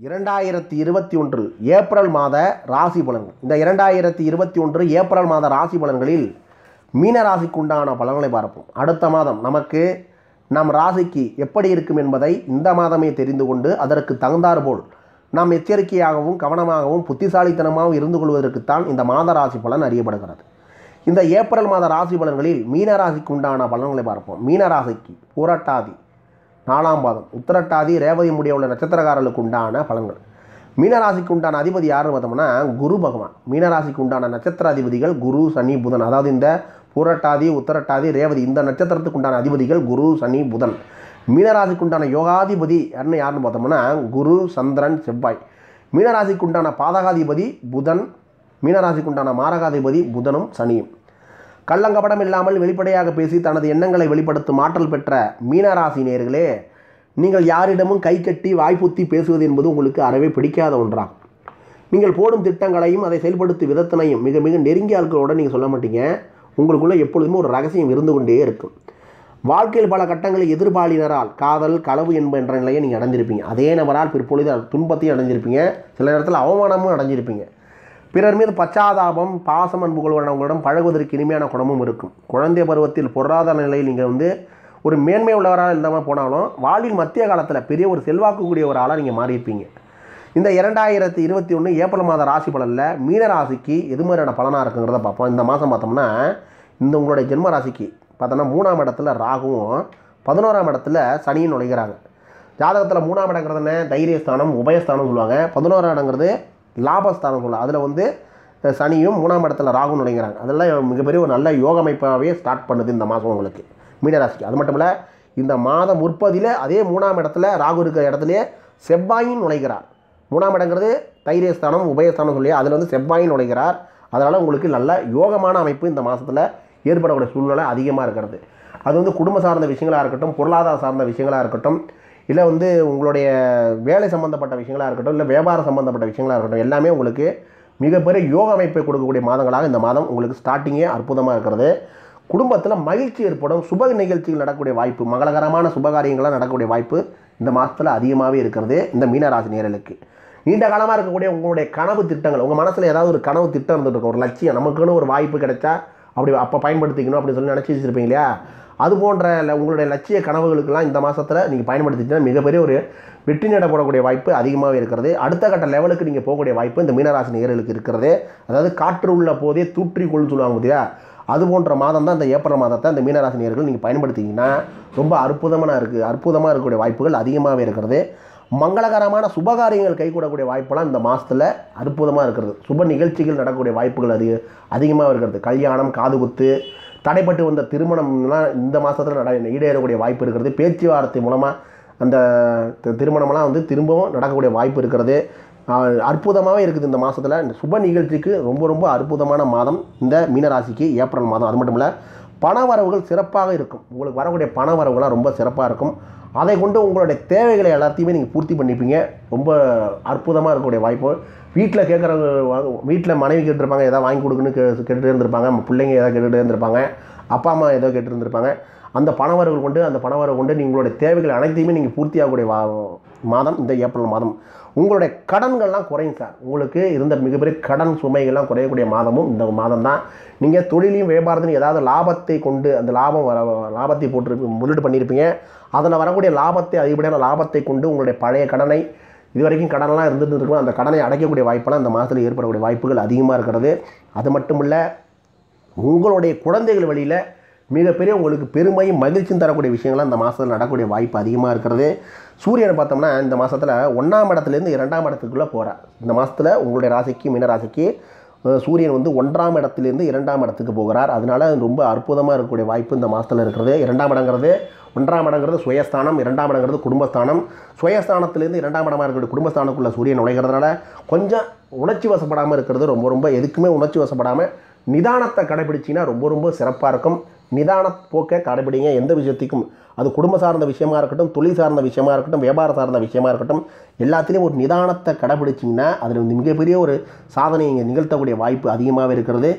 இரண்டாயிரத்தி இருபத்தி ஒன்று ஏப்ரல் மாத ராசி பலன்கள் இந்த இரண்டாயிரத்தி இருபத்தி ஒன்று ஏப்ரல் மாத ராசி பலன்களில் மீன ராசிக்கு உண்டான பலன்களை பார்ப்போம் அடுத்த மாதம் நமக்கு நம் ராசிக்கு எப்படி இருக்கும் என்பதை இந்த மாதமே தெரிந்து கொண்டு அதற்கு தகுந்தாற்போல் நாம் எச்சரிக்கையாகவும் கவனமாகவும் புத்திசாலித்தனமாகவும் இருந்து கொள்வதற்குத்தான் இந்த மாத ராசி பலன் அறியப்படுகிறது இந்த ஏப்ரல் மாத ராசி பலன்களில் மீன ராசிக்கு உண்டான பலன்களை பார்ப்போம் மீன ராசிக்கு புரட்டாதி நாலாம் பாதம் உத்திரட்டாதி ரேவதி முடிய உள்ள நட்சத்திரக்காரர்களுக்கு உண்டான பலன்கள் மீனராசிக்கு உண்டான அதிபதி யாருன்னு பார்த்தோம்னா குரு பகவான் மீனராசிக்கு உண்டான நட்சத்திர அதிபதிகள் குரு சனி புதன் அதாவது இந்த பூரட்டாதி உத்தரட்டாதி ரேவதி இந்த நட்சத்திரத்துக்கு உண்டான அதிபதிகள் குரு சனி புதன் மீனராசிக்கு உண்டான யோகாதிபதி யாருன்னு யாருன்னு பார்த்தோம்னா குரு சந்திரன் செவ்வாய் மீனராசிக்கு உண்டான பாதகாதிபதி புதன் மீனராசிக்கு உண்டான மாரகாதிபதி புதனும் சனியும் கள்ளங்கபடம் இல்லாமல் வெளிப்படையாக பேசி தனது எண்ணங்களை வெளிப்படுத்தும் ஆற்றல் பெற்ற மீனராசி நேர்களே நீங்கள் யாரிடமும் கை கட்டி வாய்ப்புத்தி பேசுவது என்பது உங்களுக்கு அறவே பிடிக்காத ஒன்றாகும் நீங்கள் போடும் திட்டங்களையும் அதை செயல்படுத்தும் விதத்தினையும் மிக மிக நெருங்கிய ஆட்களோட நீங்கள் சொல்ல மாட்டீங்க உங்களுக்குள்ளே எப்பொழுதுமே ஒரு ரகசியம் இருந்து கொண்டே இருக்கும் வாழ்க்கையில் பல கட்டங்களில் எதிர்பாலினரால் காதல் களவு என்ப என்ற நிலையை நீங்கள் அடைஞ்சிருப்பீங்க அதே நபரால் பிற்பொழுது துன்பத்தையும் அடைஞ்சிருப்பீங்க சில நேரத்தில் அவமானமும் அடைஞ்சிருப்பீங்க பிறர் மீது பச்சாதாபம் பாசம் அன்பு கொள்வனவங்களிடம் பழகுவதற்கு இனிமையான குணமும் இருக்கும் குழந்தை பருவத்தில் பொருளாதார நிலையில் நீங்கள் வந்து ஒரு மேன்மை உள்ளவராக இல்லாமல் போனாலும் வாழ்வின் மத்திய காலத்தில் பெரிய ஒரு செல்வாக்கு கூடிய ஒரு ஆளாக நீங்கள் மாறியிருப்பீங்க இந்த இரண்டாயிரத்தி இருபத்தி ஒன்று ஏப்ரல் மாத ராசி பலனில் மீன ராசிக்கு எது மாதிரியான பலனாக இருக்குங்கிறத பார்ப்போம் இந்த மாதம் பார்த்தோம்னா இந்த உங்களுடைய ஜென்ம ராசிக்கு பார்த்தோன்னா மூணாம் இடத்துல ராகுவும் பதினோராம் இடத்துல சனியும் நுழைகிறாங்க ஜாதகத்தில் மூணாம் இடங்கிறது என்ன தைரியஸ்தானம் உபயஸ்தானம் சொல்லுவாங்க பதினோராம் இடங்கிறது லாபஸ்தானம் சொல்லுவாங்க அதில் வந்து சனியும் மூணாம் இடத்துல ராகு நுழைகிறாங்க அதெல்லாம் மிகப்பெரிய ஒரு நல்ல யோக அமைப்பாகவே ஸ்டார்ட் பண்ணுது இந்த மாதம் உங்களுக்கு மீனராசிக்கு அது மட்டும் இல்லை இந்த மாதம் முற்பதில் அதே மூணாம் இடத்துல ராகு இருக்கிற இடத்துலையே செவ்வாயும் நுழைகிறார் மூணாம் இடங்கிறது தைரியஸ்தானம் உபயஸ்தானம் சொல்லி அதில் வந்து செவ்வாயும் நுழைகிறார் அதனால் உங்களுக்கு நல்ல யோகமான அமைப்பு இந்த மாதத்தில் ஏற்படக்கூடிய சூழ்நிலை அதிகமாக இருக்கிறது அது வந்து குடும்ப சார்ந்த விஷயங்களாக இருக்கட்டும் பொருளாதார சார்ந்த விஷயங்களாக இருக்கட்டும் இல்லை வந்து உங்களுடைய வேலை சம்மந்தப்பட்ட விஷயங்களாக இருக்கட்டும் இல்லை வியாபாரம் சம்மந்தப்பட்ட விஷயங்களாக இருக்கட்டும் எல்லாமே உங்களுக்கு மிகப்பெரிய யோக அமைப்பை கொடுக்கக்கூடிய மாதங்களாக இந்த மாதம் உங்களுக்கு ஸ்டார்டிங்கே அற்புதமாக இருக்கிறது குடும்பத்தில் மகிழ்ச்சி ஏற்படும் சுப நிகழ்ச்சிகள் நடக்கக்கூடிய வாய்ப்பு மங்களகரமான சுபகாரியங்களாக நடக்கக்கூடிய வாய்ப்பு இந்த மாதத்தில் அதிகமாகவே இருக்கிறது இந்த மீனராசி நேரலுக்கு நீண்ட காலமாக இருக்கக்கூடிய உங்களுடைய கனவு திட்டங்கள் உங்கள் மனசில் ஏதாவது ஒரு கனவு திட்டம் இருந்துட்டு இருக்கும் ஒரு லட்சியம் நமக்குன்னு ஒரு வாய்ப்பு கிடைச்சா அப்படி அப்போ பயன்படுத்திக்கணும் அப்படின்னு சொல்லி நினச்சி வச்சுருப்பீங்க இல்லையா அது போன்ற ல- உங்களுடைய லட்சிய கனவுகளுக்கெல்லாம் இந்த மாதத்தில் நீங்கள் பயன்படுத்திட்டீங்கன்னா மிகப்பெரிய ஒரு வெற்றி நடப்படக்கூடிய வாய்ப்பு அதிகமாகவே இருக்கிறது அடுத்த கட்ட லெவலுக்கு நீங்கள் போகக்கூடிய வாய்ப்பு இந்த மீனராசி நேயர்களுக்கு இருக்கிறது அதாவது காற்று உள்ள போதே தூற்றிக்கொள்னு சொல்லுவாங்க பார்த்தியா அது போன்ற மாதம் தான் இந்த ஏப்ரல் மாதத்தை இந்த மீனராசி நேயர்கள் நீங்கள் பயன்படுத்திங்கன்னா ரொம்ப அற்புதமான இருக்குது அற்புதமாக இருக்கக்கூடிய வாய்ப்புகள் அதிகமாகவே இருக்கிறது மங்களகரமான சுபகாரியங்கள் கைகூடக்கூடிய வாய்ப்பெல்லாம் இந்த மாதத்தில் அற்புதமாக இருக்கிறது சுப நிகழ்ச்சிகள் நடக்கக்கூடிய வாய்ப்புகள் அதிக அதிகமாக இருக்கிறது கல்யாணம் காதுகுத்து தடைப்பட்டு வந்த திருமணம்லாம் இந்த மாதத்தில் நட ஈடேறக்கூடிய வாய்ப்பு இருக்கிறது பேச்சுவார்த்தை மூலமாக அந்த தி- திருமணம்லாம் வந்து திரும்பவும் நடக்கக்கூடிய வாய்ப்பு இருக்கிறது ஆஹ் அற்புதமாகவே இருக்குது இந்த மாதத்தில் இந்த சுப நிகழ்ச்சிக்கு ரொம்ப ரொம்ப அற்புதமான மாதம் இந்த மீனராசிக்கு ஏப்ரல் மாதம் அது மட்டும் இல்லை பண வரவுகள் சிறப்பாக இருக்கும் உங்களுக்கு வரக்கூடிய பண வரவுகள்லாம் ரொம்ப சிறப்பாக இருக்கும் அதை கொண்டு உங்களுடைய தேவைகளை எல்லாத்தையுமே நீங்கள் பூர்த்தி பண்ணிப்பீங்க ரொம்ப அற்புதமாக இருக்கக்கூடிய வாய்ப்பு வீட்டில் கேட்குறவங்க வீட்டில் மனைவி கேட்டிருப்பாங்க ஏதாவது வாங்கி கொடுக்குன்னு கே கேட்டுகிட்டே இருந்திருப்பாங்க நம்ம பிள்ளைங்க ஏதாவது கேட்டுகிட்டே இருந்திருப்பாங்க அப்பா அம்மா ஏதோ கேட்டு இருந்திருப்பாங்க அந்த பணவரவுகள் கொண்டு அந்த பணவரவு கொண்டு உங்களுடைய தேவைகள் அனைத்தையுமே நீங்கள் பூர்த்தியாகக்கூடிய வா மாதம் இந்த ஏப்ரல் மாதம் உங்களுடைய கடன்கள்லாம் குறையும் சார் உங்களுக்கு இருந்த மிகப்பெரிய கடன் சுமைகள்லாம் குறையக்கூடிய மாதமும் இந்த மாதம் தான் நீங்கள் தொழிலையும் வியாபாரத்திலையும் ஏதாவது லாபத்தை கொண்டு அந்த லாபம் வர லாபத்தை போட்டு முதலீடு பண்ணியிருப்பீங்க அதில் வரக்கூடிய லாபத்தை அதிகப்படியான லாபத்தை கொண்டு உங்களுடைய பழைய கடனை இது வரைக்கும் கடனெல்லாம் இருந்துட்டு இருக்கும் அந்த கடனை அடைக்கக்கூடிய வாய்ப்பெல்லாம் இந்த மாதத்தில் ஏற்படக்கூடிய வாய்ப்புகள் அதிகமாக இருக்கிறது அது மட்டும் இல்லை உங்களுடைய குழந்தைகள் வழியில் மிகப்பெரிய உங்களுக்கு பெருமையும் மகிழ்ச்சியும் தரக்கூடிய விஷயங்கள்லாம் இந்த மாதத்தில் நடக்கக்கூடிய வாய்ப்பு அதிகமாக இருக்கிறது சூரியனை பார்த்தோம்னா இந்த மாதத்தில் ஒன்றாம் இடத்துலேருந்து இரண்டாம் இடத்துக்குள்ளே போகிறார் இந்த மாதத்தில் உங்களுடைய ராசிக்கு மீன ராசிக்கு அஹ், சூரியன் வந்து ஒன்றாம் இடத்துலேருந்து இரண்டாம் இடத்துக்கு போகிறார் அதனால ரொம்ப அற்புதமாக இருக்கக்கூடிய வாய்ப்பு இந்த மாதத்தில் இருக்கிறது இரண்டாம் இடங்கிறது ஒன்றாம் இடங்கிறது சுயஸ்தானம் இரண்டாம் இடங்கிறது குடும்பஸ்தானம் சுயஸ்தானத்திலேருந்து இரண்டாம் இடமா இருக்கக்கூடிய குடும்பஸ்தானத்துக்குள்ள சூரியன் நுழைகிறதுனால கொஞ்சம் உணர்ச்சி வசப்படாமல் இருக்கிறது ரொம்ப ரொம்ப எதுக்குமே உணர்ச்சி வசப்படாமல் நிதானத்தை கடைபிடிச்சிங்கன்னா ரொம்ப ரொம்ப சிறப்பாக இருக்கும் நிதான போக்கை கடைபிடிங்க எந்த விஷயத்துக்கும் அது குடும்ப சார்ந்த விஷயமா இருக்கட்டும் தொழில் சார்ந்த விஷயமா இருக்கட்டும் வியாபாரம் சார்ந்த விஷயமா இருக்கட்டும் எல்லாத்துலேயும் ஒரு நிதானத்தை கடைபிடிச்சிங்கன்னா அதில் வந்து மிகப்பெரிய ஒரு சாதனையை இங்கே நிகழ்த்தக்கூடிய வாய்ப்பு அதிகமாகவே இருக்கிறது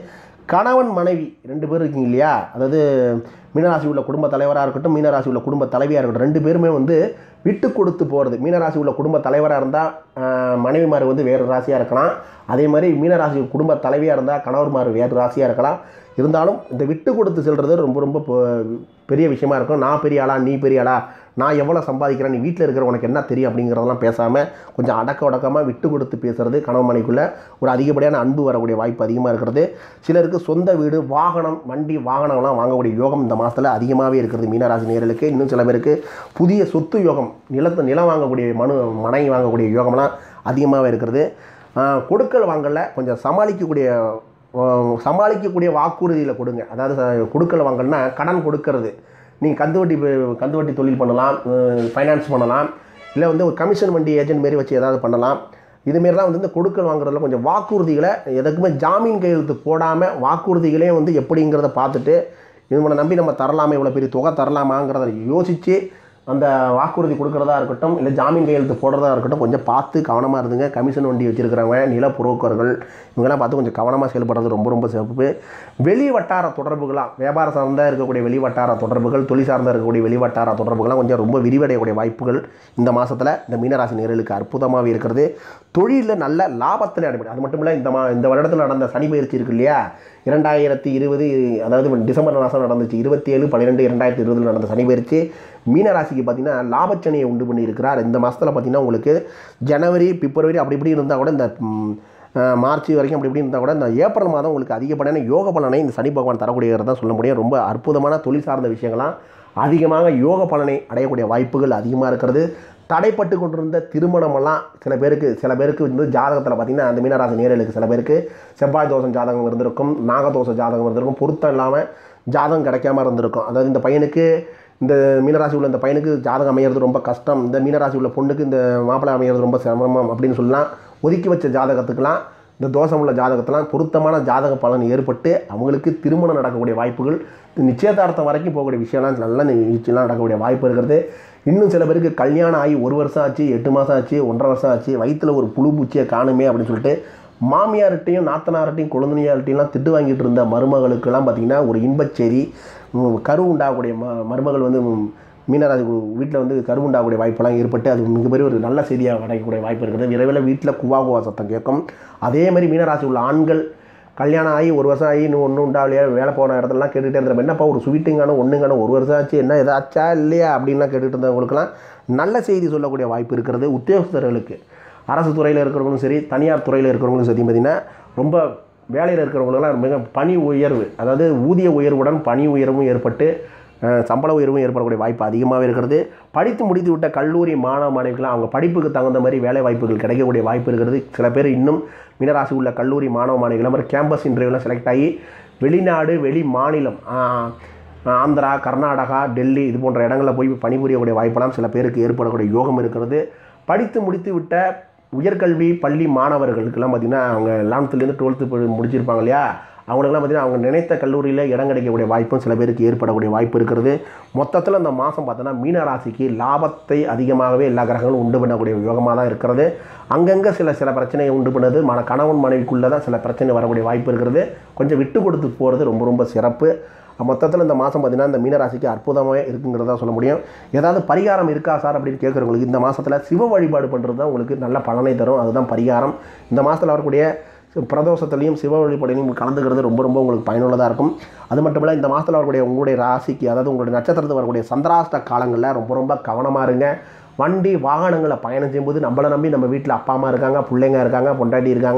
கணவன் மனைவி ரெண்டு பேர் இருக்கீங்க இல்லையா அதாவது மீனராசி உள்ள குடும்ப தலைவராக இருக்கட்டும் மீனராசி உள்ள குடும்ப தலைவியாக இருக்கட்டும் ரெண்டு பேருமே வந்து விட்டு கொடுத்து போகிறது மீனராசி உள்ள குடும்ப தலைவராக இருந்தால் மனைவிமார் வந்து வேறு ராசியாக இருக்கலாம் அதே மாதிரி மீனராசி குடும்ப தலைவியாக இருந்தால் கணவர்மார் வேறு ராசியாக இருக்கலாம் இருந்தாலும் இந்த விட்டு கொடுத்து செல்வது ரொம்ப ரொம்ப பொ- பெரிய விஷயமா இருக்கும் நான் பெரிய ஆளா நீ பெரிய ஆளா நான் எவ்வளோ சம்பாதிக்கிறேன் நீ வீட்டில் இருக்கிற உனக்கு என்ன தெரியும் அப்படிங்கிறதெல்லாம் பேசாமல் கொஞ்சம் அடக்க உடக்கமாக விட்டு கொடுத்து பேசுறது கணவன் மனைக்குள்ளே ஒரு அதிகப்படியான அன்பு வரக்கூடிய வாய்ப்பு அதிகமாக இருக்கிறது சிலருக்கு சொந்த வீடு வாகனம் வண்டி வாகனம்லாம் வாங்கக்கூடிய யோகம் இந்த மாதத்தில் அதிகமாகவே இருக்கிறது மீனராசி நேர்களுக்கு இன்னும் சில பேருக்கு புதிய சொத்து யோகம் நிலத்து நிலம் வாங்கக்கூடிய மனு மனை வாங்கக்கூடிய யோகம்லாம் அதிகமாகவே இருக்கிறது ஆஹ் கொடுக்கல் வாங்கல கொஞ்சம் சமாளிக்கக்கூடிய ஆஹ் சமாளிக்கக்கூடிய வாக்குறுதியில் கொடுங்க அதாவது ச- கொடுக்கல் வாங்கல்னா கடன் கொடுக்கறது நீங்கள் கந்து வட்டி ப- கந்து வட்டி தொழில் பண்ணலாம் ஃபைனான்ஸ் பண்ணலாம் இல்லை வந்து ஒரு கமிஷன் வண்டி ஏஜென்ட் மாரி வச்சு ஏதாவது பண்ணலாம் இதுமாரிலாம் வந்து இந்த கொடுக்கல் வாங்குறதுல கொஞ்சம் வாக்குறுதிகளை எதுக்குமே ஜாமீன் கையெழுத்து போடாமல் வாக்குறுதிகளையும் வந்து எப்படிங்கிறத பார்த்துட்டு இவங்களை நம்பி நம்ம தரலாமா இவ்வளோ பெரிய தொகை தரலாமாங்கிறத யோசித்து அந்த வாக்குறுதி கொடுக்குறதா இருக்கட்டும் இல்லை ஜாமீன் கையெழுத்து போடுறதா இருக்கட்டும் கொஞ்சம் பார்த்து கவனமாக இருந்துங்க கமிஷன் வண்டி வச்சுருக்கிறவங்க நில புரோக்கர்கள் இவங்கெல்லாம் பார்த்து கொஞ்சம் கவனமாக செயல்படுறது ரொம்ப ரொம்ப சிறப்பு வெளி வட்டார தொடர்புகளாக வியாபார சார்ந்த இருக்கக்கூடிய வெளி வட்டார தொடர்புகள் தொழில் சார்ந்த இருக்கக்கூடிய வெளி வட்டார தொடர்புகள்லாம் கொஞ்சம் ரொம்ப விரிவடையக்கூடிய வாய்ப்புகள் இந்த மாதத்தில் இந்த மீனராசி நேர்களுக்கு அற்புதமாகவே இருக்கிறது தொழிலில் நல்ல லாபத்தில் அடைபடும் அது மட்டும் இல்லை இந்த மா இந்த வருடத்தில் நடந்த சனி பயிற்சி இருக்கு இல்லையா இரண்டாயிரத்தி இருபது அதாவது டிசம்பர் மாதம் நடந்துச்சு இருபத்தி ஏழு பன்னிரெண்டு இரண்டாயிரத்தி இருபதில் நடந்த சனி பயிற்சி மீனராசிக்கு பார்த்தீங்கன்னா லாபச்சனியை உண்டு பண்ணியிருக்கிறார் இந்த மாதத்தில் பார்த்தீங்கன்னா உங்களுக்கு ஜனவரி பிப்ரவரி அப்படி இப்படி இருந்தால் கூட இந்த ம், அஹ், மார்ச் வரைக்கும் அப்படி இப்படி இருந்தால் கூட இந்த ஏப்ரல் மாதம் உங்களுக்கு அதிகப்படியான யோக பலனை இந்த சனி பகவான் தரக்கூடியவர் தான் சொல்ல முடியும் ரொம்ப அற்புதமான தொழில் சார்ந்த விஷயங்களாம் அதிகமாக யோக பலனை அடையக்கூடிய வாய்ப்புகள் அதிகமாக இருக்கிறது தடைப்பட்டு கொண்டிருந்த திருமணமெல்லாம் சில பேருக்கு சில பேருக்கு வந்து ஜாதகத்தில் பார்த்தீங்கன்னா அந்த மீனராசி நேரலுக்கு சில பேருக்கு செவ்வாய் தோஷம் ஜாதகம் இருந்திருக்கும் நாகதோஷ ஜாதகம் இருந்திருக்கும் பொருத்தம் இல்லாமல் ஜாதகம் கிடைக்காம இருந்திருக்கும் அதாவது இந்த பையனுக்கு இந்த மீனராசி உள்ள இந்த பையனுக்கு ஜாதகம் அமையிறது ரொம்ப கஷ்டம் இந்த மீனராசி உள்ள பொண்ணுக்கு இந்த மாப்பிள்ளை அமையிறது ரொம்ப சிரமம் அப்படின்னு சொல்லலாம் ஒதுக்கி வச்ச ஜாதகத்துக்கெல்லாம் இந்த தோஷம் உள்ள ஜாதகத்தெல்லாம் பொருத்தமான ஜாதக பலன் ஏற்பட்டு அவங்களுக்கு திருமணம் நடக்கக்கூடிய வாய்ப்புகள் நிச்சயதார்த்தம் வரைக்கும் போகக்கூடிய விஷயம்லாம் நல்ல நிகழ்ச்சியெல்லாம் நடக்கக்கூடிய வாய்ப்பு இருக்கிறது இன்னும் சில பேருக்கு கல்யாணம் ஆகி ஒரு வருஷம் ஆச்சு எட்டு மாதம் ஆச்சு ஒன்றரை வருஷம் ஆச்சு வயிற்றில் ஒரு புழு பூச்சியை காணுமே அப்படின்னு சொல்லிட்டு மாமியார்கிட்டையும் நாத்தனார்கிட்டையும் குழந்தையார்கிட்டையும் திட்டு வாங்கிட்டு இருந்த மருமகளுக்கெல்லாம் பார்த்தீங்கன்னா ஒரு இன்பச் செய்தி உம், கரு உண்டாகக்கூடிய ம மருமகள் வந்து உம், மீனராசி வீட்டில் வந்து கரு உண்டாகக்கூடிய வாய்ப்பெல்லாம் ஏற்பட்டு அது மிகப்பெரிய ஒரு நல்ல செய்தியாக கிடைக்கக்கூடிய வாய்ப்பு இருக்குது விரைவில் வீட்டில் குவா குவா சத்தம் கேட்கும் அதே மாதிரி மீனராசி உள்ள ஆண்கள் கல்யாணம் ஆகி ஒரு வருஷம் ஆகி இன்னும் ஒன்றும் உண்டாகலையா வேலை போன இடத்துலலாம் கேட்டுகிட்டே இருந்தோம் என்னப்பா ஒரு ஸ்வீட்டுங்கான ஒன்றுங்கான ஒரு வருஷம் ஆச்சு என்ன ஏதாச்சா இல்லையா அப்படின்லாம் கேட்டுட்டு இருந்தவங்களுக்குலாம் நல்ல செய்தி சொல்லக்கூடிய வாய்ப்பு இருக்கிறது உத்தியோகஸ்தர்களுக்கு அரசு துறையில் இருக்கிறவங்களும் சரி தனியார் துறையில் இருக்கிறவங்களும் சரி பார்த்திங்கன்னா ரொம்ப வேலையில் இருக்கிறவங்களுக்குலாம் மிக பணி உயர்வு அதாவது ஊதிய உயர்வுடன் பணி உயர்வும் ஏற்பட்டு அஹ், சம்பள உயர்வும் ஏற்படக்கூடிய வாய்ப்பு அதிகமாகவே இருக்கிறது படித்து முடித்து விட்ட கல்லூரி மாணவ மாணவிகள்லாம் அவங்க படிப்புக்கு தகுந்த மாதிரி வேலை வாய்ப்புகள் கிடைக்கக்கூடிய வாய்ப்பு இருக்கிறது சில பேர் இன்னும் மீனராசி உள்ள கல்லூரி மாணவ மாணவிகள் மாதிரி கேம்பஸ் இன்டர்வியூலாம் செலக்ட் ஆகி வெளிநாடு வெளி மாநிலம் ஆஹ், ஆந்திரா கர்நாடகா டெல்லி இது போன்ற இடங்களில் போய் பணிபுரியக்கூடிய வாய்ப்பெல்லாம் சில பேருக்கு ஏற்படக்கூடிய யோகம் இருக்கிறது படித்து முடித்து விட்ட உயர்கல்வி பள்ளி மாணவர்களுக்கெல்லாம் பார்த்திங்கன்னா அவங்க லெவன்த்துலேருந்து டுவெல்த்து முடிச்சிருப்பாங்க இல்லையா அவங்களுக்குலாம் பார்த்திங்கன்னா அவங்க நினைத்த கல்லூரியில் இடம் கிடைக்கக்கூடிய வாய்ப்பும் சில பேருக்கு ஏற்படக்கூடிய வாய்ப்பு இருக்கிறது மொத்தத்தில் இந்த மாதம் பார்த்தோன்னா மீன ராசிக்கு லாபத்தை அதிகமாகவே எல்லா கிரகங்களும் உண்டு பண்ணக்கூடிய யோகமாக தான் இருக்கிறது அங்கங்கே சில சில பிரச்சனையை உண்டு பண்ணுது மன கணவன் மனைவிக்குள்ளே தான் சில பிரச்சனை வரக்கூடிய வாய்ப்பு இருக்கிறது கொஞ்சம் விட்டு கொடுத்து போகிறது ரொம்ப ரொம்ப சிறப்பு மொத்தத்தில் இந்த மாதம் பார்த்தீங்கன்னா இந்த மீனராசிக்கு அற்புதமாகவே இருக்குங்கிறதா சொல்ல முடியும் ஏதாவது பரிகாரம் இருக்கா சார் அப்படின்னு கேட்குறவங்களுக்கு இந்த மாதத்தில் சிவ வழிபாடு பண்ணுறது தான் உங்களுக்கு நல்ல பலனை தரும் அதுதான் பரிகாரம் இந்த மாதத்தில் வரக்கூடிய பிரதோஷத்துலையும் சிவ வழிபாடுலையும் கலந்துக்கிறது ரொம்ப ரொம்ப உங்களுக்கு பயனுள்ளதாக இருக்கும் அது மட்டும் இல்லை இந்த மாதத்தில் வரக்கூடிய உங்களுடைய ராசிக்கு அதாவது உங்களுடைய நட்சத்திரத்தில் வரக்கூடிய சந்திராஷ்ட காலங்களில் ரொம்ப ரொம்ப கவனமாக இருங்க வண்டி வாகனங்களை பயணம் செய்யும்போது நம்மளை நம்பி நம்ம வீட்டில் அப்பா அம்மா இருக்காங்க பிள்ளைங்க இருக்காங்க பொண்டாட்டி இருக்காங்க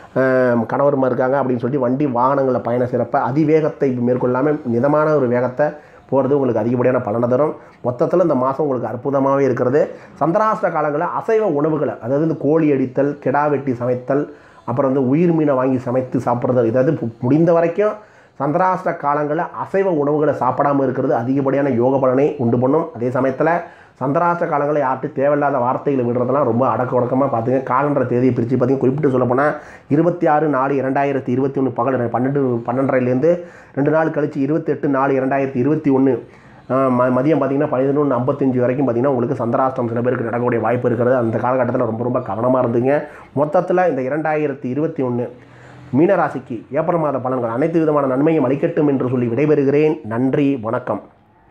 ஆஹ் கணவர்மா இருக்காங்க அப்படின்னு சொல்லி வண்டி வாகனங்களை பயணம் செய்கிறப்ப அதிவேகத்தை மேற்கொள்ளாமல் மிதமான ஒரு வேகத்தை போகிறது உங்களுக்கு அதிகப்படியான பலனை தரும் மொத்தத்தில் இந்த மாதம் உங்களுக்கு அற்புதமாகவே இருக்கிறது சந்திராஷ்ட காலங்களில் அசைவ உணவுகளை அதாவது இந்த கோழி அடித்தல் கிடா வெட்டி சமைத்தல் அப்புறம் வந்து உயிர் மீனை வாங்கி சமைத்து சாப்பிட்றது இதாவது பு- முடிந்த வரைக்கும் சந்திராஷ்ட காலங்களில் அசைவ உணவுகளை சாப்பிடாமல் இருக்கிறது அதிகப்படியான யோக பலனை உண்டு பண்ணும் அதே சமயத்தில் சந்திராஷ்ட காலங்களில் யார்கிட்ட தேவையில்லாத வார்த்தைகளை விடுறதெல்லாம் ரொம்ப அடக்க உடக்கமாக பார்த்துங்க காலண்டர் தேதியை பிரித்து பார்த்தீங்க குறிப்பிட்டு சொல்லப்போனால் இருபத்தி ஆறு நாலு இரண்டாயிரத்தி இருபத்தி ஒன்று பகல் பன்னெண்டு பன்னெண்டரைலேருந்து ரெண்டு நாள் கழிச்சு இருபத்தெட்டு நாலு இரண்டாயிரத்தி இருபத்தி ஒன்று ம மதியம் பார்த்தீங்கன்னா பதினொன்று ஐம்பத்தஞ்சு வரைக்கும் பார்த்தீங்கன்னா உங்களுக்கு சந்திராஷ்டம் சில பேருக்கு நடக்கக்கூடிய வாய்ப்பு இருக்கிறது அந்த காலகட்டத்தில் ரொம்ப ரொம்ப கவனமாக இருந்துங்க மொத்தத்தில் இந்த இரண்டாயிரத்தி இருபத்தி ஒன்று மீனராசிக்கு ஏப்ரல் மாத பலன்கள் அனைத்து விதமான நன்மையும் அளிக்கட்டும் என்று சொல்லி விடைபெறுகிறேன் நன்றி வணக்கம்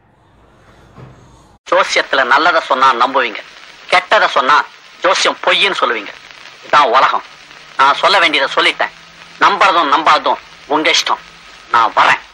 ஜோசியத்துல நல்லத சொன்னா நம்புவீங்க கெட்டத சொன்னா ஜோசியம் பொய்ன்னு சொல்லுவீங்க இதான் உலகம் நான் சொல்ல வேண்டியதை சொல்லிட்டேன் நம்புறதும் நம்பாததும் உங்க இஷ்டம் நான் வரேன்